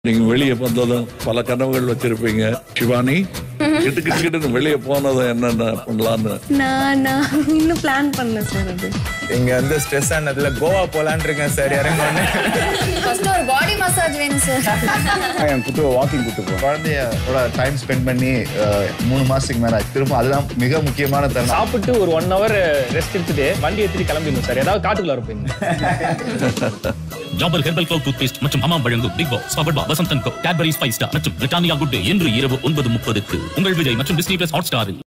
நீங்க வெளியே வந்ததும் பல கனவுகள் வச்சிருப்பீங்க சிவானி கிட்டு கிட்டு கிட்டு வெளியே போனதும் என்னென்ன பண்ணலான்னு நான் நான் இன்னும் பிளான் பண்ணல சார் அது இங்க வந்து ஸ்ட்ரெஸ் ஆனதுல கோவா போலான்னு இருக்கேன் சார் இறங்கணும் ஃபர்ஸ்ட் ஒரு பாடி மசாஜ் வேணும் சார் என் குட்டு வாக்கிங் கூட்டு போவேன் குழந்தையோட டைம் ஸ்பெண்ட் பண்ணி அஹ், மூணு மாசத்துக்கு மேல ஆச்சு. திரும்ப அதுதான் மிக முக்கியமான தருணம் சாப்பிட்டு ஒரு ஒன் ஹவர் ரெஸ்ட் எடுத்துட்டு வண்டி எடுத்துட்டு கிளம்பிடணும் சார் ஏதாவது காட்டுக்குள்ள இருப்பீங்க Jaffar herbal cloud toothpaste மற்றும் அம்மா வழங்கும் big boss powered by Vasanth and co Cadbury spice star மற்றும் பிரிட்டானியா குட் டே என்று இரவு ஒன்பது முப்பதுக்கு உங்கள் விஜய் மற்றும் டிஸ்னி பிளஸ் ஹாட் ஸ்டாரில்